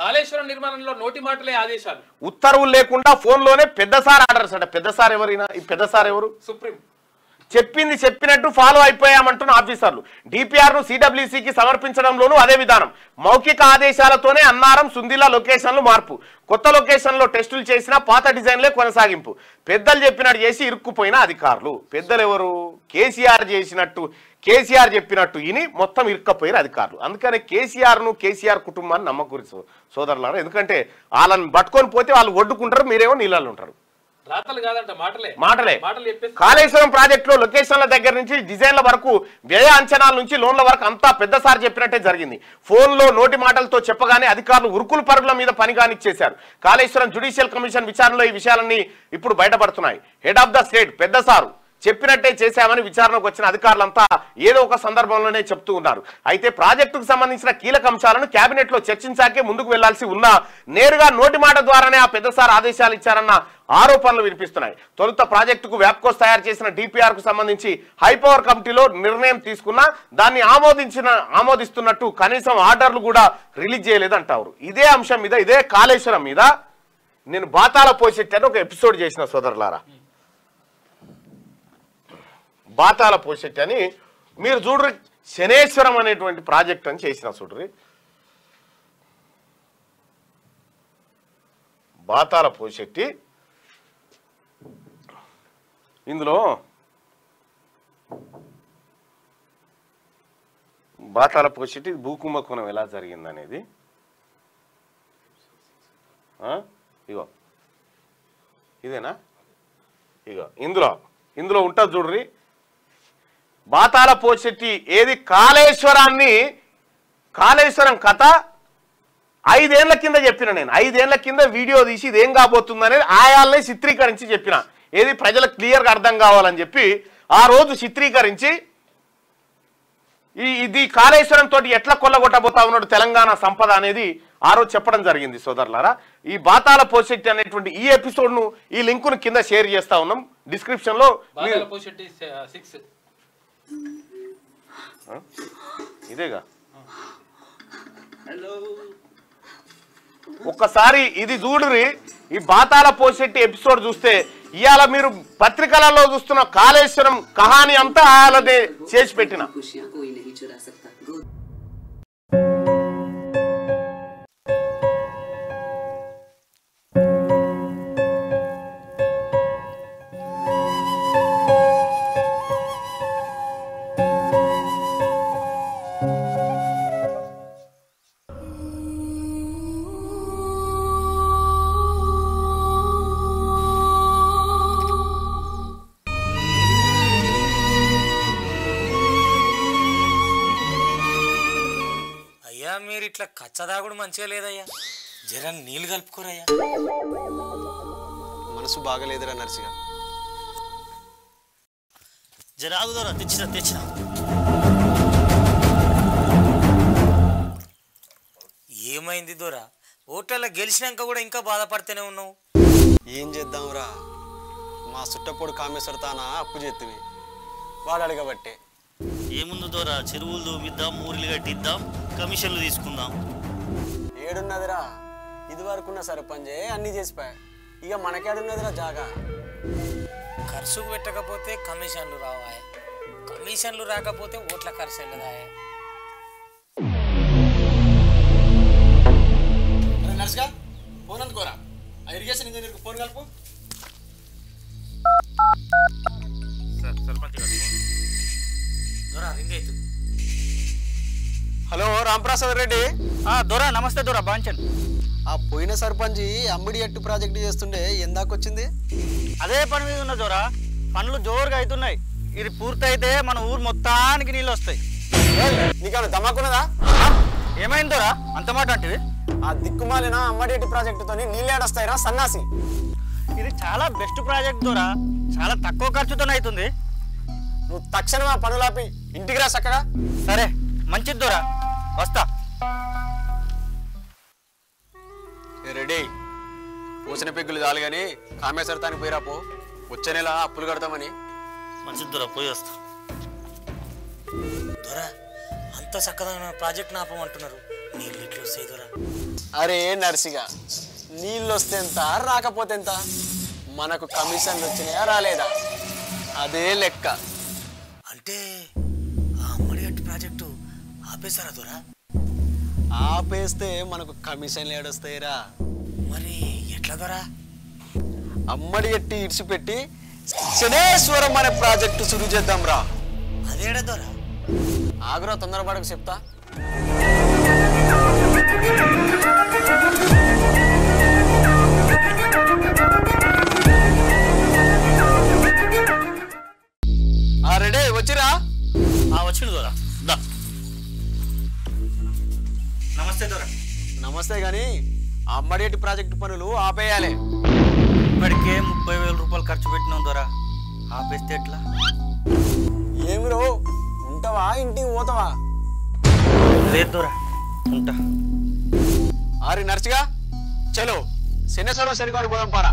కాళేశ్వరం నిర్మాణంలో నోటి మాటలే ఆదేశాలు ఉత్తర్వులు లేకుండా ఫోన్లోనే పెద్ద సార్ ఆర్డర్స్ అంట పెద్ద సార్ ఎవరైనా ఈ పెద్ద సార్ ఎవరు సుప్రీం చెప్పింది చెప్పినట్టు ఫాలో అయిపోయామంటున్న ఆఫీసర్లు డిపిఆర్ ను సిడబ్ల్యూసీకి సమర్పించడంలోనూ అదే విధానం మౌఖిక ఆదేశాలతోనే అన్నారం సుందిలా లొకేషన్లు మార్పు కొత్త లొకేషన్లో టెస్టులు చేసిన పాత డిజైన్లే కొనసాగింపు పెద్దలు చెప్పినట్టు చేసి ఇరుక్కుపోయిన అధికారులు పెద్దలు ఎవరు కేసీఆర్ చేసినట్టు కేసీఆర్ చెప్పినట్టు ఇని మొత్తం ఇరుక్కపోయిన అధికారులు అందుకనే కేసీఆర్ ను కేసీఆర్ కుటుంబాన్ని నమ్మకూరి సో- సోదరులారా ఎందుకంటే వాళ్ళని పట్టుకొని పోతే వాళ్ళు ఒడ్డుకుంటారు మీరేమో నీళ్ళలో ఉంటారు రాతలు కాదంట మాటలే మాటలే మాటలు చెప్పేసి కాళేశ్వరం ప్రాజెక్టులో లొకేషన్ల దగ్గర నుంచి డిజైన్ల వరకు వ్యయ అంచనాల నుంచి లోన్ల వరకు అంతా పెద్దసారి చెప్పినట్టే జరిగింది ఫోన్లో నోటి మాటలతో చెప్పగానే అధికారులు ఉరుకులు పరుగుల మీద పనిగానిచ్చేశారు కాళేశ్వరం జ్యుడిషియల్ కమిషన్ విచారణలో ఈ విషయాలన్నీ ఇప్పుడు బయటపడుతున్నాయి హెడ్ ఆఫ్ ద స్టేట్ పెద్ద సారు చెప్పినట్టే చేశామని విచారణకు వచ్చిన అధికారులంతా ఏదో ఒక సందర్భంలోనే చెప్తూ ఉన్నారు అయితే ప్రాజెక్టుకు సంబంధించిన కీలక అంశాలను కేబినెట్ లో చర్చించాకే ముందుకు వెళ్లాల్సి ఉన్నా నేరుగా నోటి మాట ద్వారానే ఆ పెద్ద సార్ ఆదేశాలు ఇచ్చారన్న ఆరోపణలు వినిపిస్తున్నాయి తొలుత ప్రాజెక్టుకు వ్యాప్కోస్ తయారు చేసిన డిపిఆర్ కు సంబంధించి హైపవర్ కమిటీలో నిర్ణయం తీసుకున్నా దాన్ని ఆమోదించిన ఆమోదిస్తున్నట్టు కనీసం ఆర్డర్లు కూడా రిలీజ్ చేయలేదంటారు ఇదే అంశం మీద ఇదే కాళేశ్వరం మీద నేను బాతాల పోసెట్టాను ఒక ఎపిసోడ్ చేసిన సోదరులారా బాతాల పోసెట్టి అని మీరు చూడ్రి శనేశ్వరం అనేటువంటి ప్రాజెక్ట్ అని చేసిన చూడ్రి బాతాల పోసెట్టి ఇందులో బాతాల పోసెట్టి భూకుంభకోణం ఎలా జరిగిందనేది ఆ? ఇగో ఇదేనా ఇగో ఇందులో ఇందులో ఉంటుంది చూడ్రి బాతాల పోచెట్టి ఏది కాళేశ్వరాన్ని కాళేశ్వరం కథ ఐదేళ్ల కింద చెప్పిన నేను ఐదేళ్ల కింద వీడియో తీసి ఇదేం కాబోతుంది అనేది ఆయాల్ని చిత్రీకరించి చెప్పిన ఏది ప్రజలకు క్లియర్గా అర్థం కావాలని చెప్పి ఆ రోజు చిత్రీకరించి ఈ ఇది కాళేశ్వరం తోటి ఎట్లా కొల్లగొట్టబోతా ఉన్నాడు తెలంగాణ సంపద అనేది ఆ రోజు చెప్పడం జరిగింది సోదరులారా ఈ బాతాల పోసెట్టి అనేటువంటి ఈ ఎపిసోడ్ ను ఈ లింక్ ను కింద షేర్ చేస్తా ఉన్నాం డిస్క్రిప్షన్ లో మీరు బాధల పోషెట్టి సిక్స్ ఇదేగా ఒక్కసారి ఇది చూడురి ఈ బాతాల పోసెట్టి ఎపిసోడ్ చూస్తే ఇవాళ మీరు పత్రికలలో చూస్తున్న కాళేశ్వరం కహాని అంతా వాళ్ళదే చేసి పెట్టిన खुशियाँ कोई नहीं चुरा सकता गो అయ్యా మీరు ఇట్లా కచ్చదాగుడు మంచిగా లేదయ్యా జర నీళ్ళు కలుపుకోరయ్యా మనసు బాగలేదురా నర్సిగా జర ఆగుదోరా తెచ్చినా తెచ్చినా ఏమైంది దొరా ఓట్లలో గెలిచినాక కూడా ఇంకా బాధపడుతూనే ఉన్నావు ఏం చేద్దాంరా మా సుట్టపోడు కామేశ్వర తాన అప్పు చేతివి వాడు అడగబట్టే ఏముంది దూరా చెరువులు దూమిద్దాం ఊరిలు కట్టిద్దాం కమిషన్లు తీసుకుందాం ఏడున్నదిరా ఇది వరకున్న సర్పంచే అన్ని చేసిపోయా ఇక మనకేడున్నదిరా జాగా ఖర్చుకు పెట్టకపోతే కమిషన్లు రావాయి కమిషన్లు రాకపోతే ఓట్ల ఖర్చు వెళ్ళదాయే నర్సుగా ఫోన్ అందుకోరా ఆ ఇరిగేషన్ ఇంజనీర్కి ఫోన్ కలుపు దొరా రింగ్ అవుతుంది హలో రాంప్రసాద్ రెడ్డి దొరా నమస్తే దొరా బాంచన్ ఆ పోయిన సర్పంచ్ అంబడి ఎట్టు ప్రాజెక్ట్ చేస్తుండే ఎందాకొచ్చింది అదే పని మీద ఉన్న దొరా పనులు జోరుగా అవుతున్నాయి ఇది పూర్తయితే మన ఊరు మొత్తానికి నీళ్ళు వస్తాయి నీకేమైనా దమాకున్నదా ఏమైంది దొరా అంత మాట అంటే ఆ దిక్కుమాలిన అమ్మడేటి ప్రాజెక్టుతో నీళ్ళేడొస్తాయిరా సన్నాసి ఇది చాలా బెస్ట్ ప్రాజెక్ట్ దొరా చాలా తక్కువ ఖర్చుతో అవుతుంది నువ్వు తక్షణం ఆ పనులాపి ఇంటికి రా చక్కగా సరే మంచిది దొరా వస్తా ఏ రెడీ పూసిన పెగ్గులు చాలు కానీ కామేశ్వర తానికి పోయిరా పో వచ్చే నెల అప్పులు కడతామని మంచిది దొరా పోయి వస్తా దొరా అంత చక్కదైన ప్రాజెక్ట్ ఆపమంటున్నారు నీళ్ళు ఇట్లు వస్తాయి దొరా అరే నర్సిగా నీళ్ళు వస్తే ఎంత రాకపోతే ఎంత మనకు కమిషన్లు వచ్చినాయా రాలేదా అదే లెక్క అంటే ఆ అమ్మడిగట్టు ప్రాజెక్టు ఆపేశారా దొరా ఆపేస్తే మనకు కమిషన్లు ఏడొస్తాయిరా మరి ఎట్లా దొరా అమ్మడి ఎట్టి ఇడిచిపెట్టి శనేశ్వరం అనే ప్రాజెక్టు సురు చేద్దాం రా అదేడా దొరా ఆగ్రహ తొందరపడకు చెప్తా ఆ రెడీ వచ్చిరా ఆ వచ్చిండు దొరా దా నమస్తే దొరా నమస్తే గాని ఆ అమ్మడేటి ప్రాజెక్టు పనులు ఆపేయాలి ఇప్పటికే ముప్పై వేల రూపాయలు ఖర్చు పెట్టినాం దొరా ఆపేస్తే ఎట్లా ఏమిరో ఉంటావా ఇంటికి పోతావా లేదు దొరా ఉంటా ఆరి నర్సిగా చలో శనేశ్వరం సరికాడు పోదాం పారా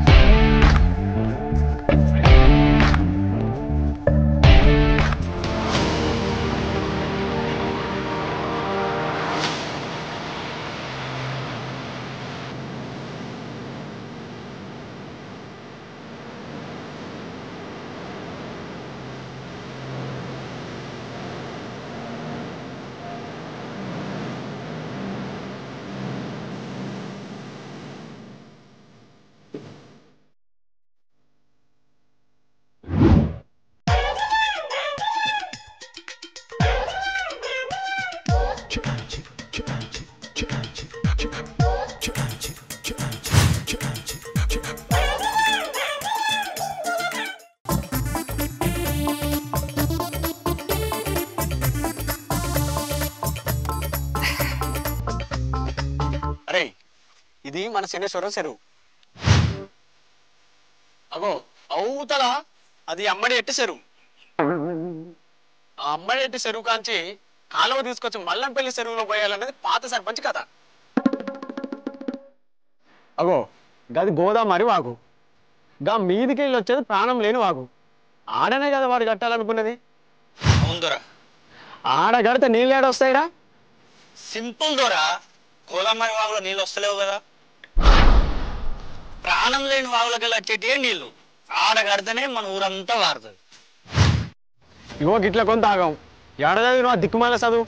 అరే ఇది మన శనేశ్వరం చెరువు అగో అవుతల అది అమ్మడి ఎట్టి చెరువు ఆ అమ్మడి ఎట్టి చెరువు కాంచి కాలువ తీసుకొచ్చి మల్లంపల్లి చెరువులో పోయాలనేది పాత సర్పంచ్ కథ అగో గది గోదావరి వాగు గా మీదికి వెళ్ళి వచ్చేది ప్రాణం లేని వాగు ఆడనే కదా వాడు కట్టాలనుకున్నది అవును దొరా ఆడ కడితే నీళ్ళు ఏడ వస్తాయిరా సింపుల్ దొరా కోలమ్మాయి వాగులో నీళ్ళు వస్తలేవు కదా ప్రాణం లేని వాగులకి వెళ్ళి వచ్చేటివే నీళ్ళు ఆడ కడితేనే మన ఊరంతా వారుతుంది ఇగో గిట్ల కొంత ఆగం ఏడ చదివిన దిక్కుమాల చదువు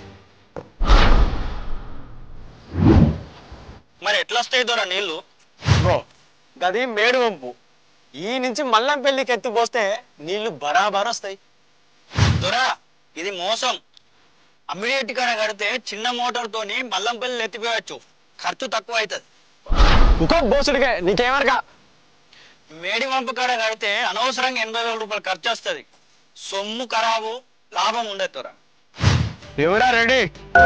మరి ఎట్లా వస్తాయి దొరా నీళ్ళు ఇగో గది మేడు వంపు ఈ నుంచి మల్లంపల్లికి ఎత్తి పోస్తే నీళ్లు బరాబర్ వస్తాయి దొరా ఇది మోసం అమ్మిడియట్ కాడ కడితే చిన్న మోటార్ తోని మల్లంపల్లి ఎత్తిపోయచ్చు ఖర్చు తక్కువ అవుతుంది ఇంకో బోసుడికే నీకేమరక మేడి వంపు కాడ కడితే అనవసరంగా ఎనభై వేల రూపాయలు ఖర్చు వస్తుంది సొమ్ము ఖరాబు లాభం ఉండదు దొరా ఎవరా రెడీ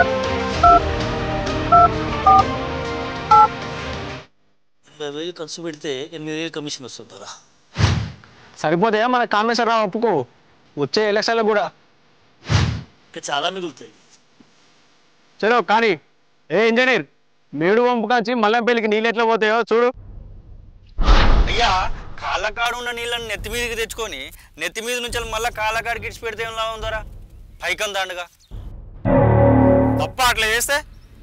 ఎనభై వేలు ఖర్చు పెడితే ఎనిమిది వేలు కమిషన్ వస్తుంది దొరా సరిపోతాయా మన కామేశ్వరరావు ఒప్పుకో వచ్చే ఎలక్షన్లో కూడా ఇంకా చాలా మిగులుతాయి చలో కానీ ఏ ఇంజనీర్ మేడు వంపు కాంచి మల్లంపల్లికి నీళ్ళు ఎట్లా పోతాయో చూడు అయ్యా కాళ్ళకాడు ఉన్న నీళ్ళని నెత్తి మీదకి తెచ్చుకొని నెత్తి మీద నుంచి మళ్ళీ కాళ్ళకాడికి ఇడిచి పెడితే ఏం లాభం దొరా పైకం దాండుగా తప్ప అట్లా చేస్తే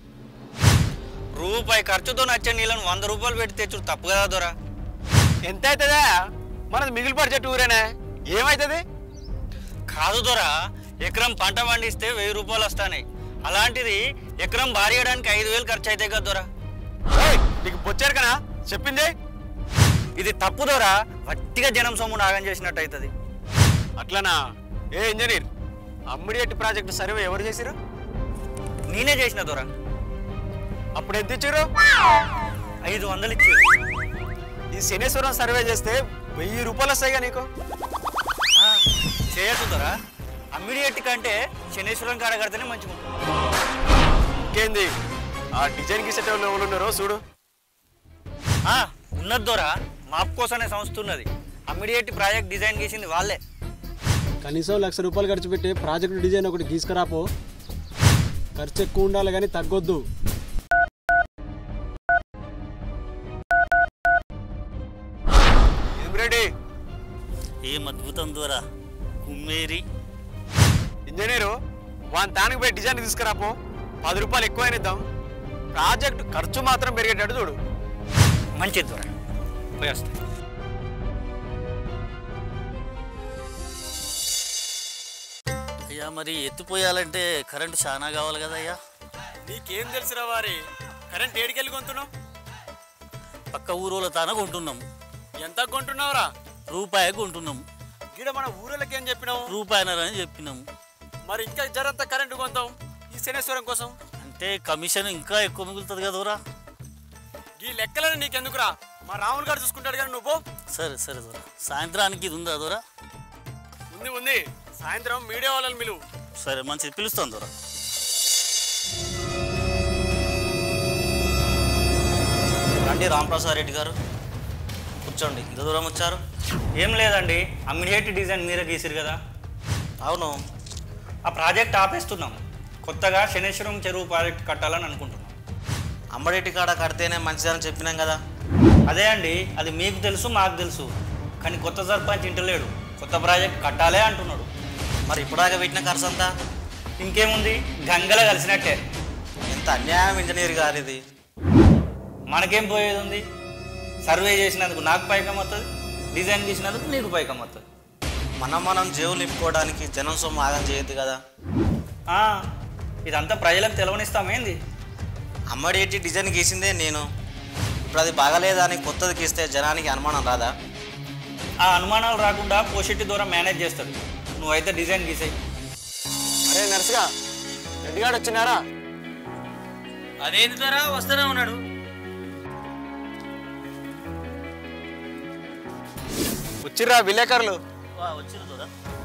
రూపాయి ఖర్చుతో నచ్చే నీళ్ళని వంద రూపాయలు పెట్టి తెచ్చుడు తప్పు కదా దొరా ఎంత అవుతుందా మనది మిగిలిపడి చెట్టు ఊరేనే ఏమవుతుంది కాదు దొరా ఎకరం పంట పండిస్తే వెయ్యి రూపాయలు వస్తాయి అలాంటిది ఎకరం బారియడానికి ఐదు వేలు ఖర్చు అవుతాయి కదా దొరా ఏయ్, నీకు బొచ్చారు కదా చెప్పింది ఇది తప్పు దొరా వట్టిగా జనం సొమ్ము నాగం చేసినట్టు అవుతుంది అట్లనా ఏ ఇంజనీర్ అమ్మిడియట్ ప్రాజెక్ట్ సర్వే ఎవరు చేసిరు నేనే చేసిన దొరా అప్పుడు ఎంత ఇచ్చారు ఐదు వందలు ఇచ్చి ఈ శనేశ్వరం సర్వే చేస్తే వెయ్యి రూపాయలు వస్తాయిగా నీకు చేయొచ్చు దొరా అమ్మిడియట్ కంటే శనేశ్వరం కాడ కడితేనే మంచిగా ఉంటుంది ఇంకేంది ఆ డిజైన్ గీసేట వాళ్ళు ఎవరు ఉన్నారో చూడు ఆ, ఉన్నది దొరా మాప్ కోసం అనే సంస్థ ఉన్నది అమ్మిడియట్ ప్రాజెక్ట్ డిజైన్ గీసింది వాళ్ళే కనీసం లక్ష రూపాయలు ఖర్చు పెట్టి ప్రాజెక్ట్ డిజైన్ ఒకటి గీసుకురాపో ఖర్చు ఎక్కువ ఉండాలి కానీ తగ్గొద్దు ఏం రెడీ ఏం అద్భుతం దొరా కుమ్మేరి ఇంజనీరు వాని తానికి పోయి డిజైన్ తీసుకురాపో పది రూపాయలు ఎక్కువ ఇద్దాం ప్రాజెక్ట్ ఖర్చు మాత్రం పెరిగేటట్టు చూడు మంచిది దొర పోయి వస్తా అయ్యా మరి ఎత్తిపోయాలంటే కరెంటు చాలా కావాలి కదా అయ్యా నీకేం తెలుసురా వారి కరెంట్ ఏడికెళ్ళి కొంటున్నావు పక్క ఊరోళ్ళ తాన కొంటున్నాం ఎంత కొంటున్నావురా రూపాయి కొంటున్నాం గీడ మన ఊరోళ్ళకి ఏం చెప్పినావు రూపాయనర అని చెప్పినాం మరి ఇంకా జరంత కరెంటు కొంటాం ఈ శనేశ్వరం కోసం అంటే కమిషన్ ఇంకా ఎక్కువ మిగులుతుంది కదరా ఈ లెక్కలను నీకెందుకురా మా రాములు గారు చూసుకుంటాడు కానీ నువ్వు పో. సరే సరే దొరా సాయంత్రానికి ఇది ఉందా దొరా ఉంది ఉంది సాయంత్రం మీడియా వాళ్ళని పిలువు సరే మంచిది పిలుస్తాను దొరా రండి రామప్రసాద్ రెడ్డి గారు కూర్చోండి ఇంత దూరం వచ్చారు ఏం లేదండి అమ్మిడియేట్ డిజైన్ మీరే గీసిరు కదా అవును ఆ ప్రాజెక్ట్ ఆపేస్తున్నాం కొత్తగా శనేశ్వరం చెరువు ప్రాజెక్ట్ కట్టాలని అనుకుంటున్నాం అమ్మడేటి కాడ కడితేనే మంచిదని చెప్పినాం కదా అదే అండి అది మీకు తెలుసు మాకు తెలుసు కానీ కొత్త సర్పంచ్ ఇంటలేడు కొత్త ప్రాజెక్ట్ కట్టాలే అంటున్నాడు మరి ఇప్పుడాక పెట్టిన ఖర్చు అంతా ఇంకేముంది గంగల కలిసినట్టే ఎంత అన్యాయం ఇంజనీర్ గారు ఇది మనకేం పోయేది ఉంది సర్వే చేసినందుకు నాకు పైకం వస్తుంది డిజైన్ గీసినందుకు నీకు పైకం వస్తుంది మనం మనం జేబులు నింపుకోవడానికి జనం సొమ్ము ఆగం చేయొద్దు కదా ఆ, ఇదంతా ప్రజలకు తెలవనిస్తామేంది అమ్మడేటి డిజైన్ గీసిందే నేను ఇప్పుడు అది బాగలేదా అని కొత్తది గీస్తే జనానికి అనుమానం రాదా ఆ అనుమానాలు రాకుండా పోషెట్టి ద్వారా మేనేజ్ చేస్తాడు నువ్వైతే డిజైన్ గీసాయి అరే నర్సుగా రెడ్డిగాడు వచ్చినారా అదేంటి దొరా వస్తూనే ఉన్నాడు వచ్చిర్రా విలేకరులు వచ్చిన దొరా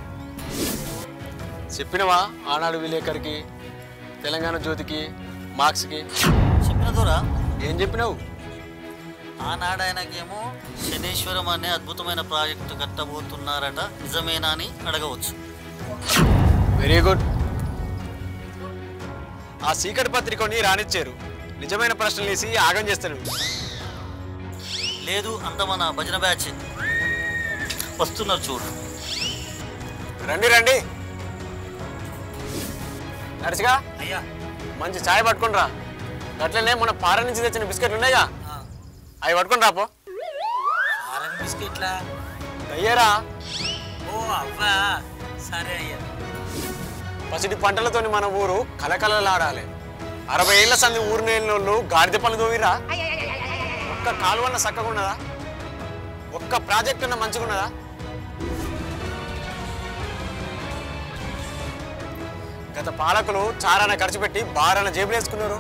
చెప్పినవా ఆనాడు విలేకరికి తెలంగాణ జ్యోతికి మార్క్స్కి చెప్పిన దొరా ఏం చెప్పినావు ఆనాడు ఆయనకేమో శనేశ్వరం అనే అద్భుతమైన ప్రాజెక్టు కట్టబోతున్నారట నిజమేనా అని అడగవచ్చు వెరీ గుడ్ ఆ సీకటి పత్రికని రానిచ్చారు నిజమైన ప్రశ్నలు వేసి ఆగం చేస్తాడు లేదు అంత మన భజన బ్యాచ్ వస్తున్నారు చూడు రండి రండి నడిచిగా అయ్యా మంచి ఛాయ్ పట్టుకుని రా అట్లనే మన పార నుంచి తెచ్చిన బిస్కెట్లు ఉన్నాయిగా అవి పట్టుకుని రాపో ఆరెంజ్ బిస్కెట్లా అయ్యారా ఓ అవ్వా సరే అయ్యా పసిడి పంటలతోని మన ఊరు కలకలలాడాలి అరవై ఏళ్ల సంది ఊరు నేలినోళ్ళు గాడిద పనులు తోవిరా ఒక్క కాలువన్న చక్కగా ఉన్నదా ఒక్క ప్రాజెక్ట్ ఉన్న మంచిగా ఉన్నదా గత పాలకులు చారాన ఖర్చు పెట్టి బారాన జేబులు వేసుకున్నారు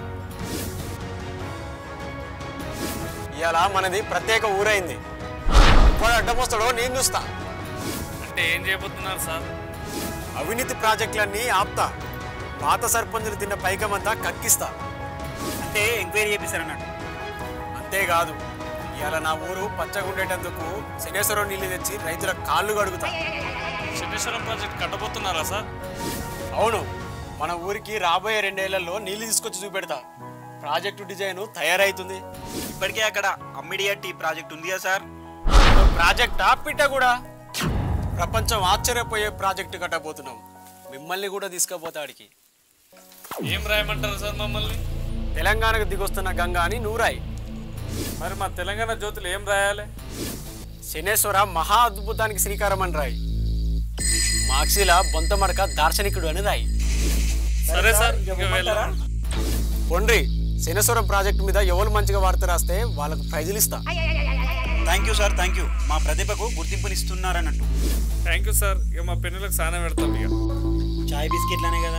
ఇవాళ మనది ప్రత్యేక ఊరైంది ఇప్పుడు అడ్డమొస్తాడో నేను చూస్తా అంటే ఏం చేయబోతున్నారు సార్ అవినీతి ప్రాజెక్టులన్నీ ఆపుతా పాత సర్పంచులు తిన్న పైకమంతా కక్కిస్తా అంటే ఎంక్వైరీ చేపిస్తారన్నట్టు అంతేకాదు ఇవాళ నా ఊరు పచ్చగుండేటందుకు శనేశ్వరం నీళ్లు తెచ్చి రైతుల కాళ్ళు కడుగుతా శనేశ్వరం ప్రాజెక్ట్ కట్టబోతున్నారా సార్ అవును మన ఊరికి రాబోయే రెండేళ్లలో నీళ్లు తీసుకొచ్చి చూపెడతా ప్రాజెక్టు డిజైన్ తయారైతుంది ఇప్పటికే అక్కడ అమ్మిడియట్ ఈ ప్రాజెక్ట్ ఉంది కదా సార్ ప్రాజెక్ట్ ఆపిట్ట కూడా ప్రపంచం ఆశ్చర్యపోయే ప్రాజెక్టు కట్టబోతున్నాం మిమ్మల్ని కూడా తీసుకుపోతాడికి ఏం రాయమంటారు సార్ మమ్మల్ని తెలంగాణకు దిగొస్తున్న గంగా అని నూరాయి మరి మా తెలంగాణ జ్యోతులు ఏం రాయాలి శనేశ్వర మహా అద్భుతానికి శ్రీకారం అని రాయి మార్క్సీల బొంతమడక దార్శనికుడు అని రాయి సరే సార్ ఇక వెళ్దాం పొండ్రి శనేశ్వరం ప్రాజెక్టు మీద ఎవరు మంచిగా వార్త రాస్తే వాళ్ళకు ప్రైజులు ఇస్తా thank you sir thank you మా ప్రతిభకు గుర్తింపునిస్తున్నారన్నట్టు థ్యాంక్ యూ సార్ ఇక మా పెన్నులకు స్నానం పెడతాం ఇక చాయ్ బిస్కెట్లనే కదా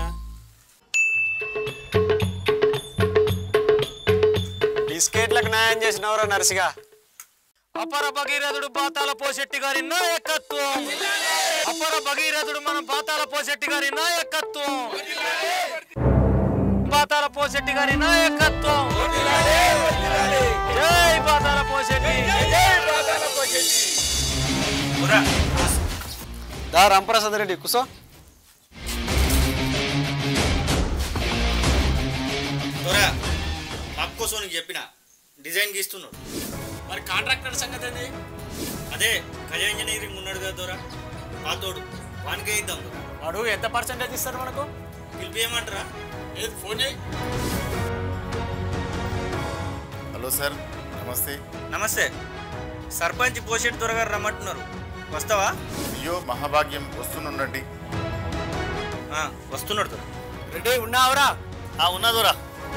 బిస్కెట్లకు న్యాయం చేసినవరా నర్సిగా అపర భగీరథుడు బాతాల పోశెట్టి గారి నాయకత్వం అపర భగీరథుడు మన బాతాల పోశెట్టి గారి నాయకత్వం బాతాల పోశెట్టి గారి నాయకత్వం జై బాతాల పోశెట్టి దా రాంప్రసాద్ రెడ్డి కుసో దొరా కోసం నీకు చెప్పిన డిజైన్ గీస్తున్నాడు మరి కాంట్రాక్టర్ సంగతి ఏంది అదే ఖజా ఇంజనీరింగ్ ఉన్నాడు కదా దొరా పాతోడు వానికే ఇద్దాం దొరా వాడు ఎంత పర్సెంటేజ్ ఇస్తారు మనకు పిలిపియమంటారా ఏది ఫోన్ చేయి హలో సార్ నమస్తే నమస్తే సర్పంచ్ పోషెట్ దొరగారు రమ్మంటున్నారు వస్తావా అయ్యో మహాభాగ్యం వస్తుండండి ఆ, వస్తున్నాడు దొర రెడీ ఉన్నావురా ఉన్నదురా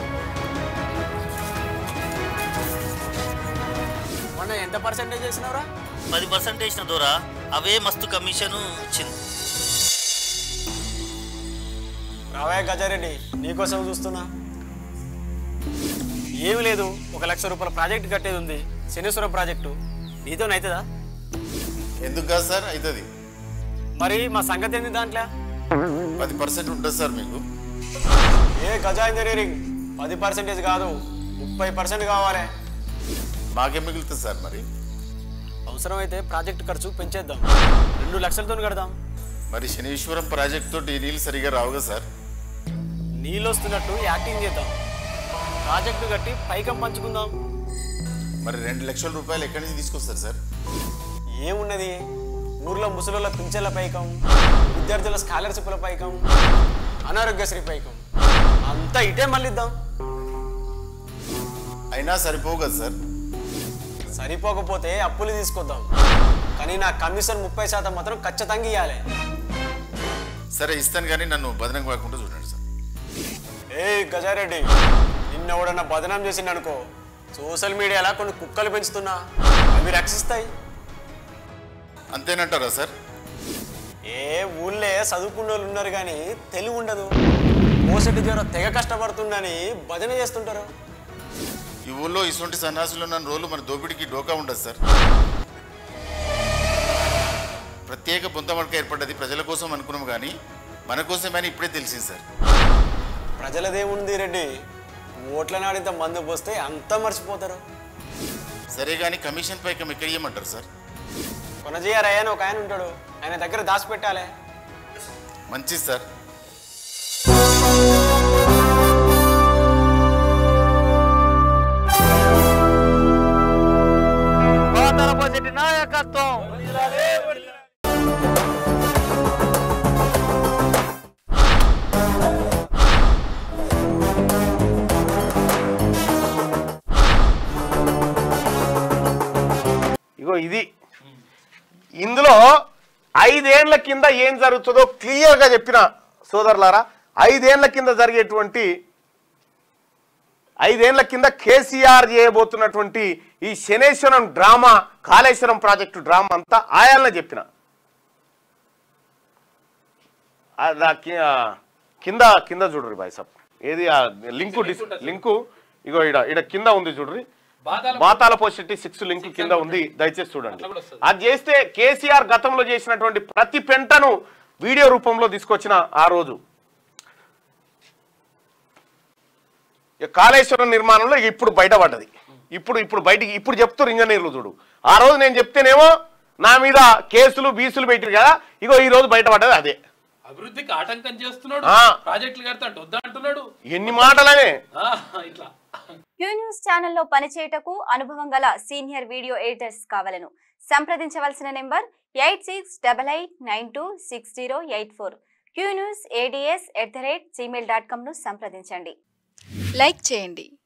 మొన్న ఎంత పర్సెంటేజ్ చేసినావురా పది పర్సెంట్ వేసిన దూరా అవే మస్తు కమిషన్ ఇచ్చింది రావయ్య గజారెడ్డి నీకోసం చూస్తున్నా ఏమి లేదు ఒక లక్ష రూపాయల ప్రాజెక్ట్ కట్టేది ఉంది శనీశ్వరం ప్రాజెక్టు నీతోనవుతుందా ఎందుకు కాదు సార్ అవుతుంది మరి మా సంగతి ఏంది దాంట్లో పది పర్సెంట్ ఉంటుంది సార్ మీకు ఏ గజా ఇంజనీరింగ్ పది పర్సెంటేజ్ కాదు ముప్పై పర్సెంట్ కావాలి మాకేం మిగులుతుంది సార్ మరి అవసరమైతే ప్రాజెక్ట్ ఖర్చు పెంచేద్దాం రెండు లక్షలతో కడదాం మరి శనీశ్వరం ప్రాజెక్ట్ తోటి ఈ నీళ్ళు సరిగా రావు కదా సార్ నీళ్ళు వస్తున్నట్టు యాక్టింగ్ చేద్దాం ప్రాజెక్టు కట్టి పైకం పంచుకుందాం మరి రెండు లక్షల రూపాయలు ఎక్కడి నుంచి తీసుకొస్తారు సార్ ఏమున్నది ఊర్లో ముసలోళ్ళ పింఛన్ల పైకం విద్యార్థుల స్కాలర్షిప్ల పైకం అనారోగ్యశ్రీ పైకం అంతా ఇటే మళ్ళిద్దాం అయినా సరిపోవు కదా సార్ సరిపోకపోతే అప్పులు తీసుకొద్దాం కానీ నా కమిషన్ ముప్పై శాతం మాత్రం ఖచ్చితంగా ఇవ్వాలి సరే ఇస్తాను కానీ నన్ను బదనం కాకుండా చూడండి సార్ ఏ గజారెడ్డి నిన్న ఎవడన్నా బదనాం చేసిండు అనుకో సోషల్ మీడియాలో కొన్ని కుక్కలు పెంచుతున్నా అవి రక్షిస్తాయి అంతేనంటారా సార్ ఏ ఊళ్ళే చదువుకున్న వాళ్ళు ఉన్నారు కానీ తెలివి ఉండదు మోసటి జ్వరం తెగ కష్టపడుతుండని భజన చేస్తుంటారు ఈ ఊళ్ళో ఇటువంటి సన్యాసులు ఉన్న రోజులు మన దోపిడికి డోకా ఉండదు సార్ ప్రత్యేక పొంతమడక ఏర్పడ్డది ప్రజల కోసం అనుకున్నాం కానీ మన కోసమని ఇప్పుడే తెలిసింది సార్ ప్రజలదేముంది రెడ్డి ఓట్ల నాడింత మందు పోస్తే అంతా మర్చిపోతారు సరే కానీ కమిషన్ పైకం ఎక్కడ ఇవ్వమంటారు సార్ కొనజీఆర్ అని ఒక ఆయన ఉంటాడు ఆయన దగ్గర దాచిపెట్టాలి మంచిది సార్ నాయకత్వం ఇగో ఇది ఇందులో ఐదేళ్ల కింద ఏం జరుగుతుందో క్లియర్గా చెప్పిన సోదరులారా ఐదేళ్ల కింద జరిగేటువంటి ఐదేళ్ల కింద కేసీఆర్ చేయబోతున్నటువంటి ఈ శనేశ్వరం డ్రామా కాళేశ్వరం ప్రాజెక్టు డ్రామా అంతా ఆయాలనే చెప్పిన ఆ దా కి- ఆ కింద కింద చూడరు బాయ్ సాబ్ ఏది ఆ లింకు డిస్ లింకు ఇగో ఇడ ఇడ కింద ఉంది చూడరి బాతాల పోషెట్టి సిక్స్ లింక్ కింద ఉంది దయచేసి చూడండి అది చేస్తే కేసీఆర్ గతంలో చేసినటువంటి ప్రతి పెంటను వీడియో రూపంలో తీసుకొచ్చిన ఆ రోజు ఇక కాళేశ్వరం నిర్మాణంలో ఇప్పుడు బయటపడ్డది ఇప్పుడు ఇప్పుడు బయటికి ఇప్పుడు చెప్తారు ఇంజనీర్లు చూడు ఆ రోజు నేను చెప్తేనేమో నా మీద కేసులు బీసులు పెట్టారు కదా ఇగో ఈ రోజు బయటపడ్డది అదే అభివృద్ధికి ఆటంకం చేస్తున్నాడు ఆ. ప్రాజెక్టులు కడతా వద్దా అంటున్నాడు ఎన్ని మాటలనే ఆ, ఇట్లా క్యూ న్యూస్ ఛానల్లో పనిచేయటకు అనుభవం గల సీనియర్ వీడియో ఎడిటర్స్ కావాలను సంప్రదించవలసిన number eight six double eight nine two six zero eight four Q news ADS at the rate Gmail dot కామ్ను సంప్రదించండి లైక్ చేయండి